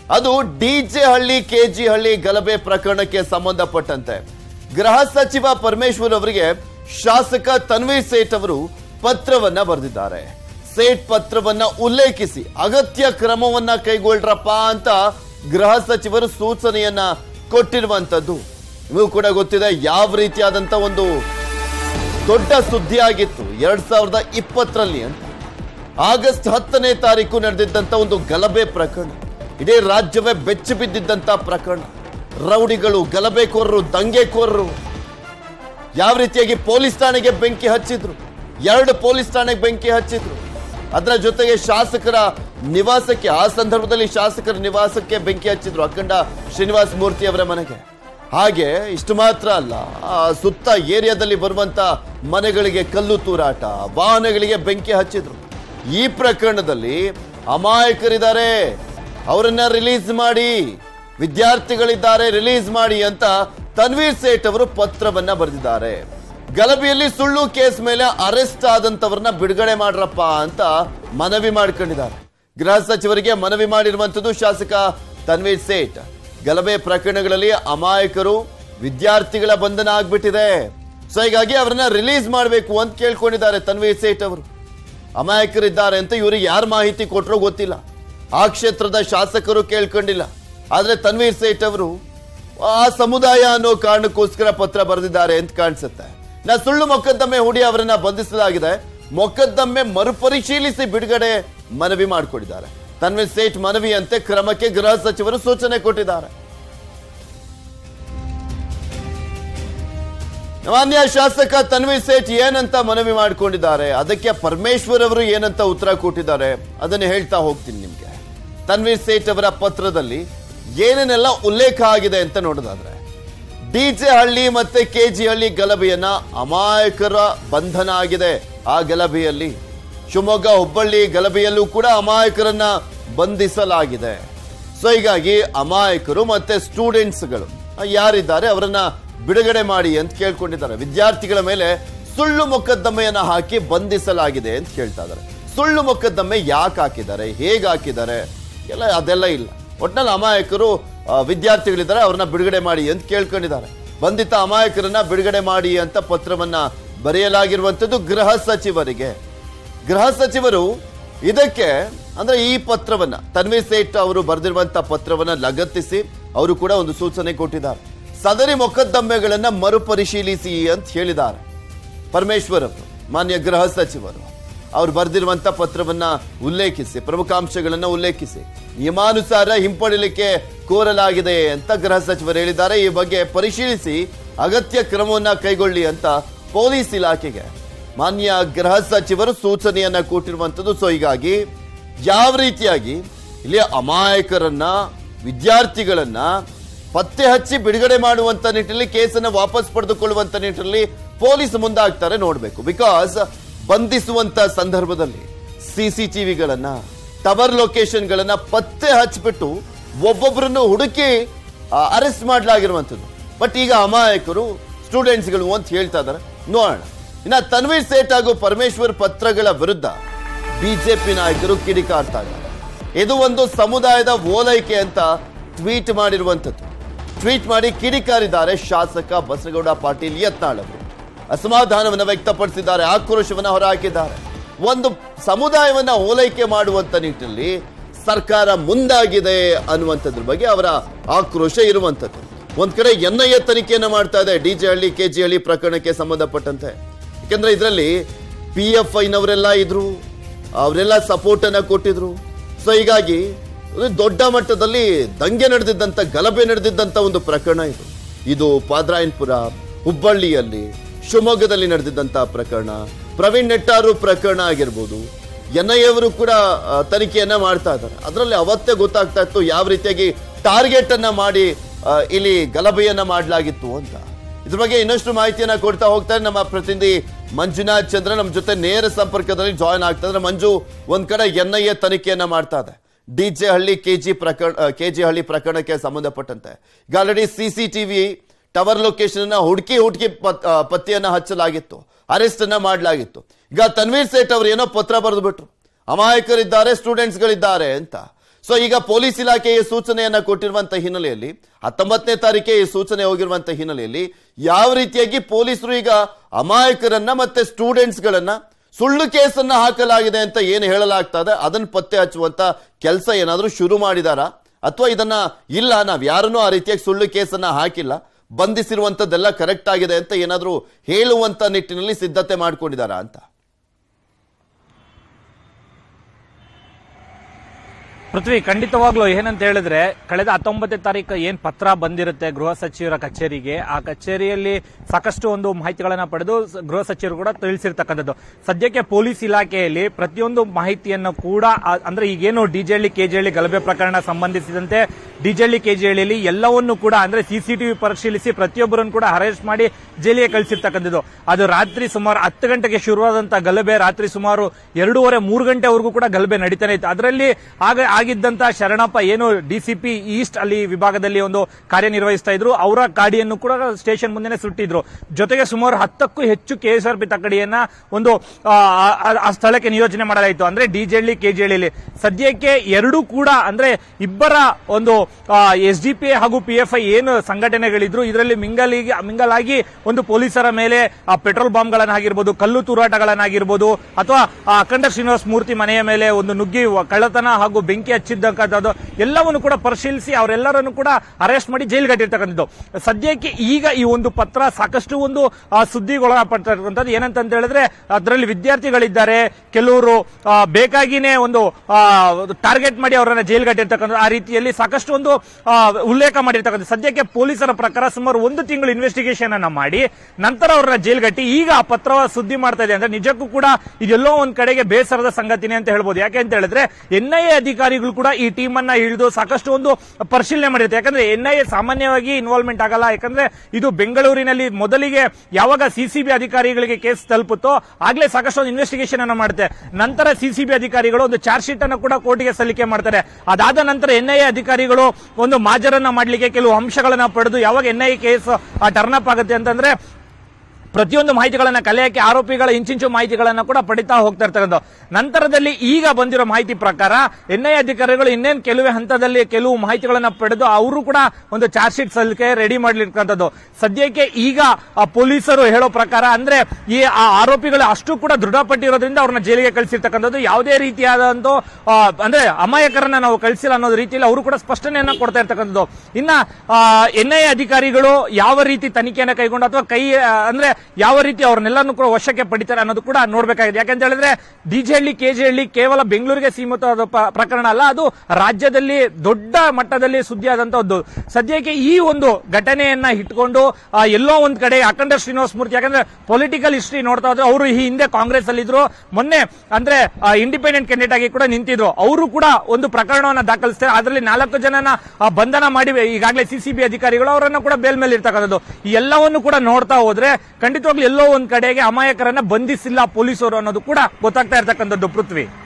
ಅದು ಡಿಜೆ ಹಳ್ಳಿ ಕೆಜಿ ಹಳ್ಳಿ ಗಲಭೆ ಪ್ರಕರಣಕ್ಕೆ ಸಂಬಂಧಪಟ್ಟಂತೆ ಗೃಹ ಸಚಿವ ಪರಮೇಶ್ವರ್ ಅವರಿಗೆ ಶಾಸಕ ತನ್ವೀರ್ ಸೇಠ್ ಅವರು ಪತ್ರವನ್ನ ಬರೆದಿದ್ದಾರೆ ಸೇಠ್ ಪತ್ರವನ್ನ ಉಲ್ಲೇಖಿಸಿ ಅಗತ್ಯ ಕ್ರಮವನ್ನ ಕೈಗೊಳ್ರಪ್ಪ ಅಂತ ಗೃಹ ಸಚಿವರು ಸೂಚನೆಯನ್ನ ಕೊಟ್ಟಿರುವಂತದ್ದು ನಿಮಗೂ ಕೂಡ ಗೊತ್ತಿದೆ ಯಾವ ರೀತಿಯಾದಂತ ಒಂದು ದೊಡ್ಡ ಸುದ್ದಿ ಆಗಿತ್ತು ಎರಡ್ ಸಾವಿರದ ಇಪ್ಪತ್ತರಲ್ಲಿ ಅಂತ ಆಗಸ್ಟ್ ಹತ್ತನೇ ತಾರೀಕು ನಡೆದಿದ್ದಂತ ಒಂದು ಗಲಭೆ ಪ್ರಕರಣ ಇಡೀ ರಾಜ್ಯವೇ ಬೆಚ್ಚಿ ಬಿದ್ದಿದ್ದಂತ ಪ್ರಕರಣ ರೌಡಿಗಳು ಗಲಭೆಕೋರರು ದಂಗೆಕೋರರು ಯಾವ ರೀತಿಯಾಗಿ ಪೊಲೀಸ್ ಠಾಣೆಗೆ ಬೆಂಕಿ ಹಚ್ಚಿದ್ರು ಎರಡು ಪೊಲೀಸ್ ಠಾಣೆಗೆ ಬೆಂಕಿ ಹಚ್ಚಿದ್ರು ಅದರ ಜೊತೆಗೆ ಶಾಸಕರ ನಿವಾಸಕ್ಕೆ ಆ ಸಂದರ್ಭದಲ್ಲಿ ಶಾಸಕರ ನಿವಾಸಕ್ಕೆ ಬೆಂಕಿ ಹಚ್ಚಿದ್ರು ಅಖಂಡ ಶ್ರೀನಿವಾಸ ಮೂರ್ತಿ ಅವರ ಮನೆಗೆ ಹಾಗೆ ಇಷ್ಟು ಮಾತ್ರ ಅಲ್ಲ ಆ ಸುತ್ತ ಏರಿಯಾದಲ್ಲಿ ಬರುವಂತ ಮನೆಗಳಿಗೆ ಕಲ್ಲು ತೂರಾಟ ವಾಹನಗಳಿಗೆ ಬೆಂಕಿ ಹಚ್ಚಿದ್ರು ಈ ಪ್ರಕರಣದಲ್ಲಿ ಅಮಾಯಕರಿದ್ದಾರೆ ಅವರನ್ನ ರಿಲೀಸ್ ಮಾಡಿ ವಿದ್ಯಾರ್ಥಿಗಳಿದ್ದಾರೆ ರಿಲೀಸ್ ಮಾಡಿ ಅಂತ ತನ್ವೀರ್ ಸೇಠ್ ಅವರು ಪತ್ರವನ್ನ ಬರೆದಿದ್ದಾರೆ ಗಲಭೆಯಲ್ಲಿ ಸುಳ್ಳು ಕೇಸ್ ಮೇಲೆ ಅರೆಸ್ಟ್ ಆದಂತವರನ್ನ ಬಿಡುಗಡೆ ಮಾಡ್ರಪ್ಪ ಅಂತ ಮನವಿ ಮಾಡ್ಕೊಂಡಿದ್ದಾರೆ ಗೃಹ ಸಚಿವರಿಗೆ ಮನವಿ ಮಾಡಿರುವಂತದ್ದು ಶಾಸಕ ತನ್ವೀರ್ ಸೇಠ್ ಗಲಭೆ ಪ್ರಕರಣಗಳಲ್ಲಿ ಅಮಾಯಕರು ವಿದ್ಯಾರ್ಥಿಗಳ ಬಂಧನ ಆಗ್ಬಿಟ್ಟಿದೆ ಸೊ ಹೀಗಾಗಿ ಅವರನ್ನ ರಿಲೀಸ್ ಮಾಡಬೇಕು ಅಂತ ಕೇಳ್ಕೊಂಡಿದ್ದಾರೆ ತನ್ವೀರ್ ಸೇಠ್ ಅವರು ಅಮಾಯಕರಿದ್ದಾರೆ ಅಂತ ಇವ್ರಿಗೆ ಯಾರು ಮಾಹಿತಿ ಕೊಟ್ಟರೋ ಗೊತ್ತಿಲ್ಲ ಆ ಕ್ಷೇತ್ರದ ಶಾಸಕರು ಕೇಳ್ಕೊಂಡಿಲ್ಲ ಆದ್ರೆ ತನ್ವೀರ್ ಸೇಠ್ ಅವರು ಆ ಸಮುದಾಯ ಅನ್ನೋ ಕಾರಣಕ್ಕೋಸ್ಕರ ಪತ್ರ ಬರೆದಿದ್ದಾರೆ ಅಂತ ಕಾಣಿಸುತ್ತೆ ನಾ ಸುಳ್ಳು ಮೊಕದ್ದಮೆ ಹೂಡಿ ಅವರನ್ನ ಬಂಧಿಸಲಾಗಿದೆ ಮೊಕದ್ದಮೆ ಮರುಪರಿಶೀಲಿಸಿ ಬಿಡುಗಡೆ ಮನವಿ ಮಾಡಿಕೊಂಡಿದ್ದಾರೆ ತನ್ವೀರ್ ಸೇಠ್ ಮನವಿಯಂತೆ ಕ್ರಮಕ್ಕೆ ಗೃಹ ಸಚಿವರು ಸೂಚನೆ ಕೊಟ್ಟಿದ್ದಾರೆ ಮಾನ್ಯ ಶಾಸಕ ತನ್ವೀರ್ ಸೇಠ್ ಏನಂತ ಮನವಿ ಮಾಡಿಕೊಂಡಿದ್ದಾರೆ ಅದಕ್ಕೆ ಪರಮೇಶ್ವರ್ ಅವರು ಏನಂತ ಉತ್ತರ ಕೊಟ್ಟಿದ್ದಾರೆ ಅದನ್ನು ಹೇಳ್ತಾ ಹೋಗ್ತೀನಿ ನಿಮ್ಗೆ ತನ್ವೀರ್ ಸೇಠ್ ಅವರ ಪತ್ರದಲ್ಲಿ ಏನೇನೆಲ್ಲ ಉಲ್ಲೇಖ ಆಗಿದೆ ಅಂತ ನೋಡೋದಾದ್ರೆ ಡಿಜೆ ಹಳ್ಳಿ ಮತ್ತೆ ಕೆಜಿ ಹಳ್ಳಿ ಗಲಭೆಯನ್ನ ಅಮಾಯಕರ ಬಂಧನ ಆಗಿದೆ ಆ ಗಲಭೆಯಲ್ಲಿ ಶಿವಮೊಗ್ಗ ಹುಬ್ಬಳ್ಳಿ ಗಲಭೆಯಲ್ಲೂ ಕೂಡ ಅಮಾಯಕರನ್ನ ಬಂಧಿಸಲಾಗಿದೆ ಸೊ ಹೀಗಾಗಿ ಅಮಾಯಕರು ಮತ್ತೆ ಸ್ಟೂಡೆಂಟ್ಸ್ಗಳು ಯಾರಿದ್ದಾರೆ ಅವರನ್ನ ಬಿಡುಗಡೆ ಮಾಡಿ ಅಂತ ಕೇಳ್ಕೊಂಡಿದ್ದಾರೆ ವಿದ್ಯಾರ್ಥಿಗಳ ಮೇಲೆ ಸುಳ್ಳು ಮೊಕದ್ದಮೆಯನ್ನ ಹಾಕಿ ಬಂಧಿಸಲಾಗಿದೆ ಅಂತ ಕೇಳ್ತಾ ಇದ್ದಾರೆ ಸುಳ್ಳು ಮೊಕದ್ದಮೆ ಯಾಕೆ ಹಾಕಿದ್ದಾರೆ ಹೇಗೆ ಹಾಕಿದ್ದಾರೆ ಎಲ್ಲ ಅದೆಲ್ಲ ಇಲ್ಲ ಒಟ್ನಲ್ಲಿ ಅಮಾಯಕರು ಆ, ವಿದ್ಯಾರ್ಥಿಗಳಿದ್ದಾರೆ ಅವ್ರನ್ನ ಬಿಡುಗಡೆ ಮಾಡಿ ಅಂತ ಕೇಳ್ಕೊಂಡಿದ್ದಾರೆ ಬಂಧಿತ ಅಮಾಯಕರನ್ನ ಬಿಡುಗಡೆ ಮಾಡಿ ಅಂತ ಪತ್ರವನ್ನ ಬರೆಯಲಾಗಿರುವಂತದ್ದು ಗೃಹ ಸಚಿವರಿಗೆ ಗೃಹ ಸಚಿವರು ಇದಕ್ಕೆ ಅಂದ್ರೆ ಈ ಪತ್ರವನ್ನ ತನ್ವೀರ್ ಸೇಠ್ ಅವರು ಬರೆದಿರುವಂತಹ ಪತ್ರವನ್ನ ಲಗತ್ತಿಸಿ ಅವರು ಕೂಡ ಒಂದು ಸೂಚನೆ ಕೊಟ್ಟಿದ್ದಾರೆ ಸದರಿ ಮೊಕದ್ದಮೆಗಳನ್ನ ಮರುಪರಿಶೀಲಿಸಿ ಅಂತ ಹೇಳಿದ್ದಾರೆ ಪರಮೇಶ್ವರ್ ಅವರು ಮಾನ್ಯ ಗೃಹ ಸಚಿವರು ಅವ್ರು ಬರೆದಿರುವಂತ ಪತ್ರವನ್ನ ಉಲ್ಲೇಖಿಸಿ ಪ್ರಮುಖ ಅಂಶಗಳನ್ನ ಉಲ್ಲೇಖಿಸಿ ನಿಯಮಾನುಸಾರ ಹಿಂಪಡಿಲಿಕ್ಕೆ ಕೋರಲಾಗಿದೆ ಅಂತ ಗೃಹ ಸಚಿವರು ಹೇಳಿದ್ದಾರೆ ಈ ಬಗ್ಗೆ ಪರಿಶೀಲಿಸಿ ಅಗತ್ಯ ಕ್ರಮವನ್ನ ಕೈಗೊಳ್ಳಿ ಅಂತ ಪೊಲೀಸ್ ಇಲಾಖೆಗೆ ಮಾನ್ಯ ಗೃಹ ಸಚಿವರು ಸೂಚನೆಯನ್ನ ಕೊಟ್ಟಿರುವಂತದ್ದು ಸೊ ಹೀಗಾಗಿ ಯಾವ ರೀತಿಯಾಗಿ ಇಲ್ಲಿ ಅಮಾಯಕರನ್ನ ವಿದ್ಯಾರ್ಥಿಗಳನ್ನ ಪತ್ತೆ ಹಚ್ಚಿ ಬಿಡುಗಡೆ ಮಾಡುವಂತ ನಿಟ್ಟಿನಲ್ಲಿ ಕೇಸನ್ನ ವಾಪಸ್ ಪಡೆದುಕೊಳ್ಳುವಂತ ನಿಟ್ಟಿನಲ್ಲಿ ಪೊಲೀಸ್ ಮುಂದಾಗ್ತಾರೆ ನೋಡ್ಬೇಕು ಬಿಕಾಸ್ ಬಂಧಿಸುವಂತ ಸಂದರ್ಭದಲ್ಲಿ ಸಿಸಿಟಿವಿಗಳನ್ನ ಟವರ್ ಲೊಕೇಶನ್ಗಳನ್ನ ಪತ್ತೆ ಹಚ್ಚಿಬಿಟ್ಟು ಒಬ್ಬೊಬ್ಬರನ್ನು ಹುಡುಕಿ ಅರೆಸ್ಟ್ ಮಾಡಲಾಗಿರುವಂಥದ್ದು ಬಟ್ ಈಗ ಅಮಾಯಕರು ಸ್ಟೂಡೆಂಟ್ಸ್ಗಳು ಅಂತ ಹೇಳ್ತಾ ಇದ್ದಾರೆ ನೋಡೋಣ ಇನ್ನ ತನ್ವೀರ್ ಸೇಠ್ ಹಾಗೂ ಪರಮೇಶ್ವರ್ ಪತ್ರಗಳ ವಿರುದ್ಧ ಬಿಜೆಪಿ ನಾಯಕರು ಕಿಡಿಕಾರ್ತಾ ಇದ್ದಾರೆ ಇದು ಒಂದು ಸಮುದಾಯದ ಓಲೈಕೆ ಅಂತ ಟ್ವೀಟ್ ಮಾಡಿರುವಂಥದ್ದು ಟ್ವೀಟ್ ಮಾಡಿ ಕಿಡಿಕಾರಿದ್ದಾರೆ ಶಾಸಕ ಬಸನಗೌಡ ಪಾಟೀಲ್ ಯತ್ನಾಳ್ ಅವರು ಅಸಮಾಧಾನವನ್ನು ವ್ಯಕ್ತಪಡಿಸಿದ್ದಾರೆ ಆಕ್ರೋಶವನ್ನು ಹೊರಹಾಕಿದ್ದಾರೆ ಒಂದು ಸಮುದಾಯವನ್ನ ಓಲೈಕೆ ಮಾಡುವಂತ ನಿಟ್ಟಿನಲ್ಲಿ ಸರ್ಕಾರ ಮುಂದಾಗಿದೆ ಅನ್ನುವಂಥದ್ರ ಬಗ್ಗೆ ಅವರ ಆಕ್ರೋಶ ಇರುವಂಥದ್ದು ಒಂದ್ ಕಡೆ ಎನ್ ಐ ಎ ತನಿಖೆಯನ್ನ ಮಾಡ್ತಾ ಇದೆ ಡಿಜೆ ಹಳ್ಳಿ ಕೆಜಿ ಹಳ್ಳಿ ಪ್ರಕರಣಕ್ಕೆ ಸಂಬಂಧಪಟ್ಟಂತೆ ಯಾಕಂದ್ರೆ ಇದರಲ್ಲಿ ಪಿ ಎಫ್ ಐನವರೆಲ್ಲ ಇದ್ರು ಅವರೆಲ್ಲ ಸಪೋರ್ಟ್ ಅನ್ನ ಕೊಟ್ಟಿದ್ರು ಸೊ ಹೀಗಾಗಿ ಇದು ದೊಡ್ಡ ಮಟ್ಟದಲ್ಲಿ ದಂಗೆ ನಡೆದಿದ್ದಂತ ಗಲಭೆ ನಡೆದಿದ್ದಂತ ಒಂದು ಪ್ರಕರಣ ಇದು ಇದು ಪಾದ್ರಾಯನ್ಪುರ ಹುಬ್ಬಳ್ಳಿಯಲ್ಲಿ ಶಿವಮೊಗ್ಗದಲ್ಲಿ ನಡೆದಿದ್ದಂತ ಪ್ರಕರಣ ಪ್ರವೀಣ್ ನೆಟ್ಟಾರು ಪ್ರಕರಣ ಆಗಿರ್ಬೋದು ಎನ್ ಐ ಅವರು ಕೂಡ ಆ, ತನಿಖೆಯನ್ನ ಮಾಡ್ತಾ ಇದ್ದಾರೆ ಅದರಲ್ಲಿ ಅವತ್ತೇ ಗೊತ್ತಾಗ್ತಾ ಇತ್ತು ಯಾವ ರೀತಿಯಾಗಿ ಟಾರ್ಗೆಟ್ ಅನ್ನ ಮಾಡಿ ಆ, ಇಲ್ಲಿ ಗಲಭೆಯನ್ನ ಮಾಡಲಾಗಿತ್ತು ಅಂತ ಇದ್ರ ಬಗ್ಗೆ ಇನ್ನಷ್ಟು ಮಾಹಿತಿಯನ್ನ ಕೊಡ್ತಾ ಹೋಗ್ತಾರೆ ನಮ್ಮ ಪ್ರತಿನಿಧಿ ಮಂಜುನಾಥ್ ಚಂದ್ರ ನಮ್ಮ ಜೊತೆ ನೇರ ಸಂಪರ್ಕದಲ್ಲಿ ಜಾಯ್ನ್ ಆಗ್ತಾ ಇದ್ರೆ ಮಂಜು ಒಂದ್ ಕಡೆ ಎನ್ ಐ ಎ ತನಿಖೆಯನ್ನ ಮಾಡ್ತಾ ಇದೆ ಡಿಜೆ ಹಳ್ಳಿ ಕೆಜಿ ಪ್ರಕರಣ ಕೆಜಿ ಹಳ್ಳಿ ಪ್ರಕರಣಕ್ಕೆ ಸಂಬಂಧಪಟ್ಟಂತೆ ಈಗ ಆಲ್ರೆಡಿ ಸಿಸಿಟಿವಿ ಟವರ್ ಲೊಕೇಶನ್ ಅನ್ನ ಹುಡುಕಿ ಹುಡುಕಿ ಪತ್- ಆ, ಪತ್ತೆಯನ್ನ ಹಚ್ಚಲಾಗಿತ್ತು ಅರೆಸ್ಟ್ ಅನ್ನ ಮಾಡಲಾಗಿತ್ತು ಈಗ ತನ್ವೀರ್ ಸೇಠ್ ಅವರು ಏನೋ ಪತ್ರ ಬರೆದು ಬಿಟ್ರು ಅಮಾಯಕರಿದ್ದಾರೆ ಸ್ಟೂಡೆಂಟ್ಸ್ ಗಳಿದ್ದಾರೆ ಅಂತ ಸೊ ಈಗ ಪೊಲೀಸ್ ಇಲಾಖೆಗೆ ಸೂಚನೆಯನ್ನ ಕೊಟ್ಟಿರುವಂತ ಹಿನ್ನೆಲೆಯಲ್ಲಿ ಹತ್ತೊಂಬತ್ತನೇ ತಾರೀಕೆ ಈ ಸೂಚನೆ ಹೋಗಿರುವಂತ ಹಿನ್ನೆಲೆಯಲ್ಲಿ ಯಾವ ರೀತಿಯಾಗಿ ಪೊಲೀಸರು ಈಗ ಅಮಾಯಕರನ್ನ ಮತ್ತೆ ಸ್ಟೂಡೆಂಟ್ಸ್ಗಳನ್ನ ಸುಳ್ಳು ಕೇಸನ್ನ ಹಾಕಲಾಗಿದೆ ಅಂತ ಏನು ಹೇಳಲಾಗ್ತಾ ಇದೆ ಅದನ್ನ ಪತ್ತೆ ಹಚ್ಚುವಂತ ಕೆಲಸ ಏನಾದರೂ ಶುರು ಮಾಡಿದಾರಾ ಅಥವಾ ಇದನ್ನ ಇಲ್ಲ ನಾವ್ ಯಾರನ್ನೂ ಆ ರೀತಿಯಾಗಿ ಸುಳ್ಳು ಕೇಸನ್ನ ಹಾಕಿಲ್ಲ ಬಂಧಿಸಿರುವಂತದ್ದೆಲ್ಲ ಕರೆಕ್ಟ್ ಆಗಿದೆ ಅಂತ ಏನಾದರೂ ಹೇಳುವಂತ ನಿಟ್ಟಿನಲ್ಲಿ ಸಿದ್ಧತೆ ಮಾಡ್ಕೊಂಡಿದಾರಾ ಅಂತ ಪೃಥ್ವಿ ಖಂಡಿತವಾಗ್ಲೂ ಏನಂತ ಹೇಳಿದ್ರೆ ಕಳೆದ ಹತ್ತೊಂಬತ್ತನೇ ತಾರೀಕು ಏನ್ ಪತ್ರ ಬಂದಿರುತ್ತೆ ಗೃಹ ಸಚಿವರ ಕಚೇರಿಗೆ ಆ ಕಚೇರಿಯಲ್ಲಿ ಸಾಕಷ್ಟು ಒಂದು ಮಾಹಿತಿಗಳನ್ನ ಪಡೆದು ಸ- ಗೃಹ ಸಚಿವರು ಕೂಡ ತಿಳಿಸಿರ್ತಕ್ಕಂಥದ್ದು ಸದ್ಯಕ್ಕೆ ಪೊಲೀಸ್ ಇಲಾಖೆಯಲ್ಲಿ ಪ್ರತಿಯೊಂದು ಮಾಹಿತಿಯನ್ನು ಕೂಡ ಆ- ಅಂದ್ರೆ ಈಗೇನು ಡಿಜೆಹಳ್ಳಿ ಕೆಜೆಹಳ್ಳಿ ಗಲಭೆ ಪ್ರಕರಣ ಸಂಬಂಧಿಸಿದಂತೆ ಡಿಜೆಹಳ್ಳಿ ಕೆಜೆಹಳ್ಳಿಯಲ್ಲಿ ಎಲ್ಲವನ್ನು ಕೂಡ ಅಂದ್ರೆ ಸಿಸಿಟಿವಿ ಪರಿಶೀಲಿಸಿ ಪ್ರತಿಯೊಬ್ಬರನ್ನು ಕೂಡ ಅರೆಸ್ಟ್ ಮಾಡಿ ಜೈಲಿಗೆ ಕಳಿಸಿರ್ತಕ್ಕಂಥದ್ದು ಅದು ರಾತ್ರಿ ಸುಮಾರು ಹತ್ತು ಗಂಟೆಗೆ ಶುರುವಾದಂತ ಗಲಭೆ ರಾತ್ರಿ ಸುಮಾರು ಎರಡೂವರೆ ಮೂರು ಗಂಟೆವರೆಗೂ ಕೂಡ ಗಲಭೆ ನಡೀತಾನೆ ಇತ್ತು ಅದರಲ್ಲಿ ಆಗ ಆಗಿದ್ದಂತ ಶರಣಪ್ಪ ಏನು ಡಿಸಿಪಿ ಈಸ್ಟ್ ಅಲ್ಲಿ ವಿಭಾಗದಲ್ಲಿ ಒಂದು ಕಾರ್ಯನಿರ್ವಹಿಸ್ತಾ ಇದ್ರು ಅವರ ಗಾಡಿಯನ್ನು ಕೂಡ ಸ್ಟೇಷನ್ ಮುಂದೆನೆ ಸುಟ್ಟಿದ್ರು ಜೊತೆಗೆ ಸುಮಾರು ಹತ್ತಕ್ಕೂ ಹೆಚ್ಚು ಕೆಎಸ್ಆರ್ಪಿ ತಕ್ಕಡಿಯನ್ನ ಒಂದು ಆ, ಆ- ಆ ಸ್ಥಳಕ್ಕೆ ನಿಯೋಜನೆ ಮಾಡಲಾಯಿತು ಅಂದ್ರೆ ಡಿಜೆಹಳ್ಳಿ ಕೆಜೆಹಳ್ಳಿಯಲ್ಲಿ ಸದ್ಯಕ್ಕೆ ಎರಡೂ ಕೂಡ ಅಂದ್ರೆ ಇಬ್ಬರ ಒಂದು ಎಸ್ ಡಿ ಪಿ ಹಾಗೂ ಪಿ ಎಫ್ ಐ ಏನು ಸಂಘಟನೆಗಳಿದ್ರು ಇದರಲ್ಲಿ ಮಿಂಗಲಿಗೆ ಮಿಂಗಲ್ ಆಗಿ ಒಂದು ಪೊಲೀಸರ ಮೇಲೆ ಆ ಪೆಟ್ರೋಲ್ ಬಾಂಬ್ಗಳನ್ನಾಗಿರ್ಬೋದು ಕಲ್ಲು ತೂರಾಟಗಳನ್ನಾಗಿರ್ಬೋದು ಅಥವಾ ಆ ಅಖಂಡ ಶ್ರೀನಿವಾಸ ಮೂರ್ತಿ ಮನೆಯ ಮೇಲೆ ಒಂದು ನುಗ್ಗಿ ವ- ಕಳ್ಳತನ ಹಾಗೂ ಬೆಂಕಿ ಹಚ್ಚಿದ್ದಕ್ಕಂಥದ್ದು ಎಲ್ಲವನ್ನು ಕೂಡ ಪರಿಶೀಲಿಸಿ ಅವರೆಲ್ಲರನ್ನು ಕೂಡ ಅರೆಸ್ಟ್ ಮಾಡಿ ಜೈಲಿಗೆ ಕಟ್ಟಿರ್ತಕ್ಕಂಥದ್ದು ಸದ್ಯಕ್ಕೆ ಈಗ ಈ ಒಂದು ಪತ್ರ ಸಾಕಷ್ಟು ಒಂದು ಆ, ಸುದ್ದಿಗೊಳಪಟ್ಟಿರ್ತಕ್ಕಂಥದ್ದು ಏನಂತ ಹೇಳಿದ್ರೆ ಅದರಲ್ಲಿ ವಿದ್ಯಾರ್ಥಿಗಳಿದ್ದಾರೆ ಕೆಲವರು ಆ, ಬೇಕಾಗಿನೇ ಒಂದು ಟಾರ್ಗೆಟ್ ಮಾಡಿ ಅವರನ್ನ ಜೈಲಿಗೆ ಕಟ್ಟಿರ್ತಕ್ಕಂಥದ್ದು ಆ ರೀತಿಯಲ್ಲಿ ಸಾಕಷ್ಟು ಒಂದು ಆ, ಉಲ್ಲೇಖ ಮಾಡಿರ್ತಕ್ಕಂಥ ಸದ್ಯಕ್ಕೆ ಪೊಲೀಸರ ಪ್ರಕಾರ ಸುಮಾರು ಒಂದು ತಿಂಗಳು ಇನ್ವೆಸ್ಟಿಗೇಷನ್ ಅನ್ನ ಮಾಡಿ ನಂತರ ಅವರನ್ನ ಜೈಲ್ಗಟ್ಟಿ ಈಗ ಆ ಪತ್ರ ಸುದ್ದಿ ಮಾಡ್ತಾ ಇದೆ ಅಂದ್ರೆ ನಿಜಕ್ಕೂ ಕೂಡ ಇದೆಲ್ಲೋ ಒಂದ್ ಕಡೆಗೆ ಬೇಸರದ ಸಂಗತಿನೇ ಅಂತ ಹೇಳ್ಬೋದು ಯಾಕೆ ಅಂತ ಹೇಳಿದ್ರೆ ಎನ್ಐಎ ಅಧಿಕಾರಿಗಳು ಕೂಡ ಈ ಟೀಮ್ ಅನ್ನ ಹಿಡಿದು ಸಾಕಷ್ಟು ಒಂದು ಪರಿಶೀಲನೆ ಮಾಡಿರುತ್ತೆ ಯಾಕಂದ್ರೆ ಎನ್ಐಎ ಸಾಮಾನ್ಯವಾಗಿ ಇನ್ವಾಲ್ವ್ಮೆಂಟ್ ಆಗಲ್ಲ ಯಾಕಂದ್ರೆ ಇದು ಬೆಂಗಳೂರಿನಲ್ಲಿ ಮೊದಲಿಗೆ ಯಾವಾಗ ಸಿಸಿಬಿ ಅಧಿಕಾರಿಗಳಿಗೆ ಕೇಸ್ ತಲುಪುತ್ತೋ ಆಗ್ಲೇ ಸಾಕಷ್ಟು ಒಂದು ಇನ್ವೆಸ್ಟಿಗೇಷನ್ ಅನ್ನು ಮಾಡುತ್ತೆ ನಂತರ ಸಿಸಿಬಿ ಅಧಿಕಾರಿಗಳು ಒಂದು ಚಾರ್ಜ್ ಶೀಟ್ ಅನ್ನು ಕೂಡ ಕೋರ್ಟ್ಗೆ ಸಲ್ಲಿಕೆ ಮಾಡ್ತಾರೆ ಅದಾದ ನಂತರ ಎನ್ಐಎ ಅಧಿಕಾರಿಗಳು ಒಂದು ಮಾಜರನ್ನ ಮಾಡಲಿಕ್ಕೆ ಕೆಲವು ಅಂಶಗಳನ್ನ ಪಡೆದು ಯಾವಾಗ ಎನ್ಐಎ ಕೇಸ್ ಟರ್ನ್ ಅಪ್ ಆಗುತ್ತೆ ಅಂತಂದ್ರೆ ಪ್ರತಿಯೊಂದು ಮಾಹಿತಿಗಳನ್ನ ಕಲೆಯಕ್ಕೆ ಆರೋಪಿಗಳ ಇಂಚಿಂಚು ಮಾಹಿತಿಗಳನ್ನ ಕೂಡ ಪಡಿತಾ ಹೋಗ್ತಾ ಇರ್ತಕ್ಕಂಥ ನಂತರದಲ್ಲಿ ಈಗ ಬಂದಿರೋ ಮಾಹಿತಿ ಪ್ರಕಾರ ಎನ್ಐ ಅಧಿಕಾರಿಗಳು ಇನ್ನೇನು ಕೆಲವೇ ಹಂತದಲ್ಲಿ ಕೆಲವು ಮಾಹಿತಿಗಳನ್ನ ಪಡೆದು ಅವರು ಕೂಡ ಒಂದು ಚಾರ್ಜ್ ಶೀಟ್ ಸಲ್ಲಿಕೆ ರೆಡಿ ಮಾಡ್ಲಿರ್ತಕ್ಕಂಥದ್ದು ಸದ್ಯಕ್ಕೆ ಈಗ ಆ ಪೊಲೀಸರು ಹೇಳೋ ಪ್ರಕಾರ ಅಂದ್ರೆ ಈ ಆ ಆರೋಪಿಗಳು ಅಷ್ಟು ಕೂಡ ದೃಢಪಟ್ಟಿರೋದ್ರಿಂದ ಅವ್ರನ್ನ ಜೈಲಿಗೆ ಕಳಿಸಿರ್ತಕ್ಕಂಥದ್ದು ಯಾವುದೇ ರೀತಿಯಾದಂತ ಆ, ಅಂದ್ರೆ ಅಮಾಯಕರನ್ನ ನಾವು ಕಳಿಸಿಲ್ಲ ಅನ್ನೋದು ರೀತಿಯಲ್ಲಿ ಅವರು ಕೂಡ ಸ್ಪಷ್ಟನೆಯನ್ನ ಕೊಡ್ತಾ ಇರ್ತಕ್ಕಂಥದ್ದು ಇನ್ನ ಎನ್ಐಎ ಅಧಿಕಾರಿಗಳು ಯಾವ ರೀತಿ ತನಿಖೆಯನ್ನ ಕೈಗೊಂಡು ಅಥವಾ ಕೈ ಆ, ಅಂದ್ರೆ ಯಾವ ರೀತಿ ಅವ್ರನ್ನೆಲ್ಲರೂ ಕೂಡ ವಶಕ್ಕೆ ಪಡಿತಾರೆ ಅನ್ನೋದು ಕೂಡ ನೋಡ್ಬೇಕಾಗಿದೆ ಯಾಕಂತ ಹೇಳಿದ್ರೆ ಡಿಜೆಹಳ್ಳಿ ಕೆಜೆಹಳ್ಳಿ ಕೇವಲ ಬೆಂಗಳೂರಿಗೆ ಸೀಮಿತವಾದ ಪ- ಪ್ರಕರಣ ಅಲ್ಲ ಅದು ರಾಜ್ಯದಲ್ಲಿ ದೊಡ್ಡ ಮಟ್ಟದಲ್ಲಿ ಸುದ್ದಿ ಆದಂತದ್ದು ಸದ್ಯಕ್ಕೆ ಈ ಒಂದು ಘಟನೆಯನ್ನ ಇಟ್ಕೊಂಡು ಆ, ಎಲ್ಲೋ ಒಂದ್ ಕಡೆ ಅಖಂಡ ಶ್ರೀನಿವಾಸ ಮೂರ್ತಿ ಯಾಕಂದ್ರೆ ಪೊಲಿಟಿಕಲ್ ಹಿಸ್ಟ್ರಿ ನೋಡ್ತಾ ಹೋದ್ರೆ ಅವರು ಈ ಹಿಂದೆ ಕಾಂಗ್ರೆಸ್ ಅಲ್ಲಿ ಇದ್ರು ಮೊನ್ನೆ ಅಂದ್ರೆ ಇಂಡಿಪೆಂಡೆಂಟ್ ಕ್ಯಾಂಡಿಡೇಟ್ ಆಗಿ ಕೂಡ ನಿಂತಿದ್ರು ಅವರು ಕೂಡ ಒಂದು ಪ್ರಕರಣವನ್ನ ದಾಖಲಿಸ್ತಾರೆ ಅದರಲ್ಲಿ ನಾಲ್ಕು ಜನನ ಆ, ಬಂಧನ ಮಾಡಿ ಈಗಾಗಲೇ ಸಿಸಿಬಿ ಅಧಿಕಾರಿಗಳು ಅವರನ್ನ ಕೂಡ ಬೇಲ್ ಮೇಲೆ ಇರ್ತಕ್ಕಂಥದ್ದು ಈ ಎಲ್ಲವನ್ನು ಕೂಡ ನೋಡ್ತಾ ಹೋದ್ರೆ ಖಂಡಿತವಾಗ್ಲೂ ಎಲ್ಲೋ ಒಂದ್ ಕಡೆಗೆ ಅಮಾಯಕರನ್ನ ಬಂಧಿಸಿಲ್ಲ ಪೊಲೀಸರು ಅನ್ನೋದು ಕೂಡ ಗೊತ್ತಾಗ್ತಾ ಇರ್ತಕ್ಕಂಥದ್ದು ಪೃಥ್ವಿ